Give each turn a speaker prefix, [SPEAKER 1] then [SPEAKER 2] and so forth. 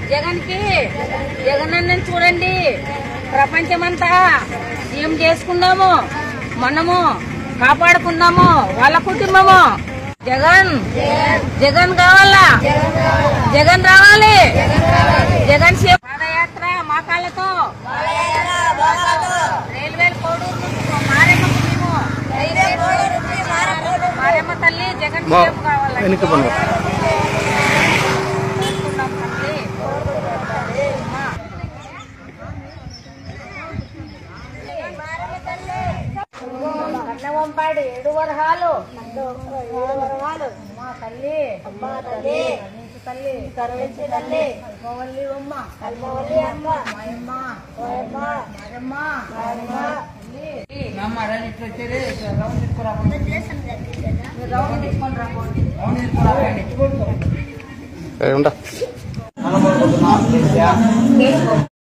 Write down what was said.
[SPEAKER 1] జగన్ కి జగన్ అన్నని చూడండి ప్రపంచమంతా ఏం చేసుకున్నాము మనము కాపాడుకున్నాము వాళ్ళ కుటుంబము జగన్ జగన్ కావాలా జగన్ రావాలి జగన్ సేవ పాదయాత్ర మా కాళ్ళతో రైల్వే కోడూరు నుంచి మారేమ్మకు మేము మారేమ్మ తల్లి జగన్
[SPEAKER 2] మా-
[SPEAKER 1] సేవ కావాలండి.
[SPEAKER 2] వెనక్కి పండు.
[SPEAKER 1] చేసుకున్నాం తల్లి. అమ్మా. కన్నవంపాడు ఏడు వరహాలు ఏడు వరహాలు అమ్మా తల్లి అమ్మా తల్లి కరుణించు తల్లి కరుణించు తల్లి కల్పవల్లి అమ్మ కల్పవల్లి అమ్మ మాయమ్మ మాయమ్మ మాయమ్మ మాయమ్మ అమ్మ రండి ఇట్లా వచ్చేది రౌండ్ తీసుకురా రౌండ్ తీసుకొని రాకండి రౌండ్ తీసుకురా
[SPEAKER 2] ఏ, ఉంటా